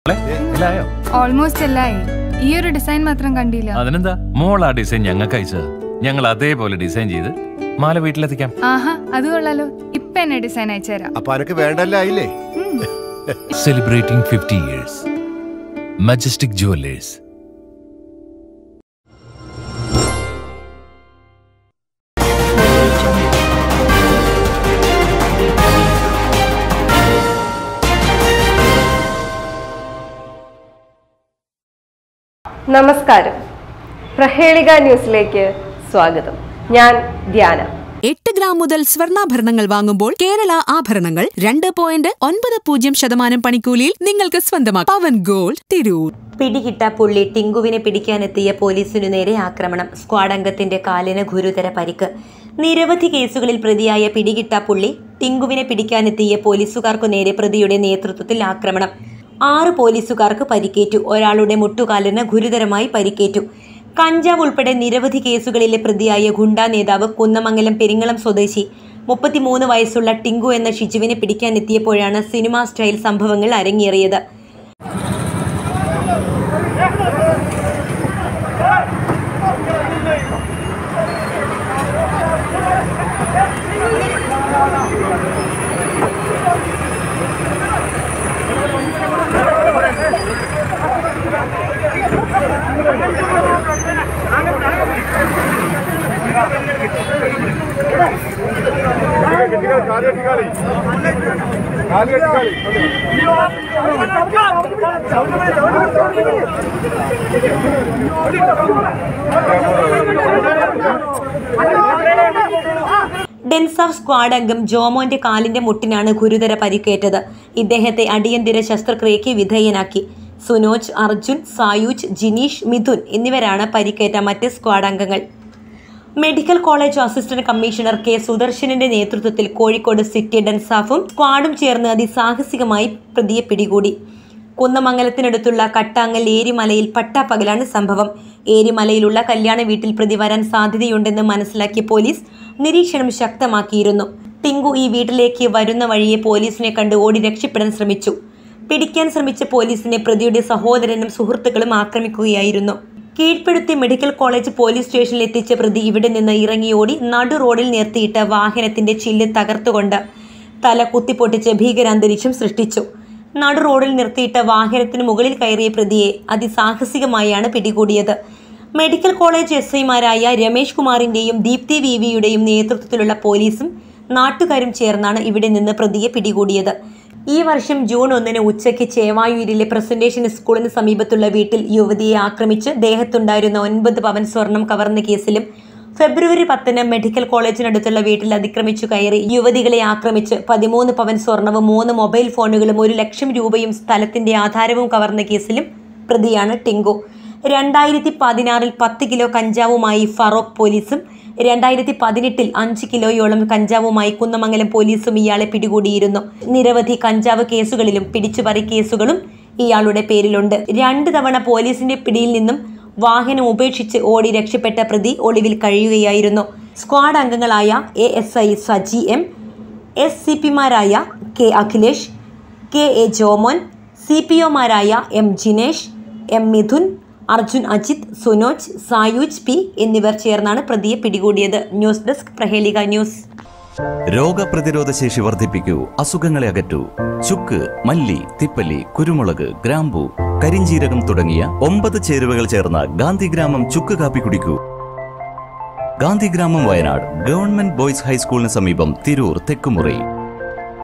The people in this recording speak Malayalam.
മോളെ, എല്ലായോ ഓൾമോസ്റ്റ് എല്ലായി ഈ ഒരു ഡിസൈൻ മാത്രം കണ്ടില്ല അതിനെന്താ മോൾ ആ ഡിസൈൻ ഞങ്ങൾക്ക് അയച്ചത് ഞങ്ങൾ അതേപോലെ ഡിസൈൻ ചെയ്ത് മാല വീട്ടിലെത്തിക്കാം ആഹാ അത് കൊള്ളാലോ ഇപ്പൊ എന്നെ ഡിസൈൻ അയച്ചുതരാം അപ്പൊ അനക്ക് വേണ്ടല്ല ആയില്ലേ ഉം. Celebrating fifty years Majestic Jewellers നമസ്കാരം പ്രഹേളിക ന്യൂസിലേക്ക് സ്വാഗതം ഞാൻ ധ്യാന എട്ട് ഗ്രാം മുതൽ സ്വർണ്ണാഭരണങ്ങൾ വാങ്ങുമ്പോൾ കേരള ആഭരണങ്ങൾ രണ്ട് പോയിന്റ് ഒൻപത് പൂജ്യം ശതമാനം പണിക്കൂലിയിൽ നിങ്ങൾക്ക് സ്വന്തമാക്കാം പവൻ ഗോൾഡ് തിരൂർ പിടികിട്ട പുള്ളി ടിങ്കുവിനെ പിടിക്കാനെത്തിയ പോലീസിനു നേരെ ആക്രമണം സ്ക്വാഡ് അംഗത്തിന്റെ കാലിന് ഗുരുതര പരിക്ക് നിരവധി കേസുകളിൽ പ്രതിയായ പിടികിട്ട പുള്ളി ടിങ്കുവിനെ പിടിക്കാനെത്തിയ പോലീസുകാർക്കു നേരെ പ്രതിയുടെ നേതൃത്വത്തിൽ ആക്രമണം ആറ് പോലീസുകാർക്ക് പരിക്കേറ്റു ഒരാളുടെ മുട്ടുകാലിന് ഗുരുതരമായി പരിക്കേറ്റു കഞ്ചാവ് ഉൾപ്പെടെ നിരവധി കേസുകളിലെ പ്രതിയായ ഗുണ്ടാ നേതാവ് കുന്നമംഗലം പെരിങ്ങളം സ്വദേശി മുപ്പത്തിമൂന്ന് വയസ്സുള്ള ടിങ്കു എന്ന ഷിജുവിനെ പിടിക്കാനെത്തിയപ്പോഴാണ് സിനിമാ സ്റ്റൈൽ സംഭവങ്ങൾ അരങ്ങേറിയത് ഡെൻസാഫ് സ്ക്വാഡ് അംഗം ജോമോന്റെ കാലിന്റെ മുട്ടിനാണ് ഗുരുതര പരിക്കേറ്റത് ഇദ്ദേഹത്തെ അടിയന്തര ശസ്ത്രക്രിയയ്ക്ക് വിധേയനാക്കി സുനോജ് അർജുൻ സായൂജ് ജിനീഷ് മിഥുൻ എന്നിവരാണ് പരിക്കേറ്റ മറ്റ് സ്ക്വാഡ് അംഗങ്ങൾ medical college assistant commissioner K സുദർശനന്റെ നേതൃത്വത്തിൽ കോഴിക്കോട് സിറ്റി ഡെൻസാഫും സ്ക്വാഡും ചേർന്ന് അതിസാഹസികമായി പ്രതിയെ പിടികൂടി കുന്നമംഗലത്തിനടുത്തുള്ള കട്ടാങ്ങൽ ഏരിമലയിൽ പട്ടാപ്പകലാണ് സംഭവം ഏരിമലയിലുള്ള കല്യാണ വീട്ടിൽ പ്രതി വരാൻ സാധ്യതയുണ്ടെന്ന് മനസ്സിലാക്കിയ പോലീസ് നിരീക്ഷണം ശക്തമാക്കിയിരുന്നു ടിങ്കു ഈ വീട്ടിലേക്ക് വരുന്ന വഴിയെ പോലീസിനെ കണ്ട് ഓടി രക്ഷപ്പെടാൻ ശ്രമിച്ചു പിടിക്കാൻ ശ്രമിച്ച പോലീസിനെ പ്രതിയുടെ സഹോദരനും സുഹൃത്തുക്കളും ആക്രമിക്കുകയായിരുന്നു കീഴ്പ്പെടുത്തി മെഡിക്കൽ കോളേജ് പോലീസ് സ്റ്റേഷനിൽ എത്തിച്ച പ്രതി ഇവിടെ നിന്ന് ഇറങ്ങിയോടി നടു റോഡിൽ നിർത്തിയിട്ട വാഹനത്തിന്റെ ചില്ല് തകർത്തുകൊണ്ട് തല കുത്തിപ്പൊട്ടിച്ച് ഭീകരാന്തരീക്ഷം സൃഷ്ടിച്ചു നടു റോഡിൽ നിർത്തിയിട്ട വാഹനത്തിന് മുകളിൽ കയറിയ പ്രതിയെ അതിസാഹസികമായാണ് പിടികൂടിയത് മെഡിക്കൽ കോളേജ് എസ് ഐമാരായ രമേഷ് കുമാറിന്റെയും ദീപ്തി വി വിയുടെയും നേതൃത്വത്തിലുള്ള പോലീസും നാട്ടുകാരും ചേർന്നാണ് ഇവിടെ നിന്ന് പ്രതിയെ പിടികൂടിയത് ഈ വർഷം ജൂൺ ഒന്നിന് ഉച്ചയ്ക്ക് ചേവായൂരിലെ പ്രസന്റേഷൻ സ്കൂളിന് സമീപത്തുള്ള വീട്ടിൽ യുവതിയെ ആക്രമിച്ച് ദേഹത്തുണ്ടായിരുന്ന ഒൻപത് പവൻ സ്വർണം കവർന്ന കേസിലും ഫെബ്രുവരി പത്തിന് മെഡിക്കൽ കോളേജിനടുത്തുള്ള വീട്ടിൽ അതിക്രമിച്ചു കയറി യുവതികളെ ആക്രമിച്ച് പതിമൂന്ന് പവൻ സ്വർണവും മൂന്ന് മൊബൈൽ ഫോണുകളും ഒരു ലക്ഷം രൂപയും സ്ഥലത്തിന്റെ ആധാരവും കവർന്ന കേസിലും പ്രതിയാണ് ടിങ്കു രണ്ടായിരത്തി പതിനാറിൽ പത്ത് കിലോ കഞ്ചാവുമായി ഫറോക്ക് പോലീസും രണ്ടായിരത്തി പതിനെട്ടിൽ അഞ്ച് കിലോയോളം കഞ്ചാവുമായി കുന്നമംഗലം പോലീസും ഇയാളെ പിടികൂടിയിരുന്നു നിരവധി കഞ്ചാവ് കേസുകളിലും പിടിച്ചുപറി കേസുകളും ഇയാളുടെ പേരിലുണ്ട് രണ്ട് തവണ പോലീസിന്റെ പിടിയിൽ നിന്നും വാഹനം ഉപേക്ഷിച്ച് ഓടി രക്ഷപ്പെട്ട പ്രതി ഒളിവിൽ കഴിയുകയായിരുന്നു സ്ക്വാഡ് അംഗങ്ങളായ A S I Saji M S C പിമാരായ K Akhilesh K A Jomon C P ഒമാരായ M Jinesh M Mithun Arjun Ajith Sunoj Sayooj P എന്നിവർ ചേർന്നാണ് പ്രതിയെ പിടികൂടിയത് ന്യൂസ് ഡെസ്ക് പ്രഹേലിക ന്യൂസ് രോഗപ്രതിരോധ ശേഷി വർദ്ധിപ്പിക്കൂ അസുഖങ്ങളെ അകറ്റൂ ചുക്ക് മല്ലി തിപ്പല്ലി കുരുമുളക് ഗ്രാമ്പു കരിഞ്ചീരകം തുടങ്ങിയ ഒമ്പത് ചേരുവകൾ ചേർന്ന ഗാന്ധിഗ്രാമം ചുക്ക് കാപ്പി കുടിക്കൂ ഗാന്ധിഗ്രാമം വയനാട് ഗവൺമെന്റ് ബോയ്സ് ഹൈസ്കൂളിന് സമീപം തിരൂർ തെക്കുമുറി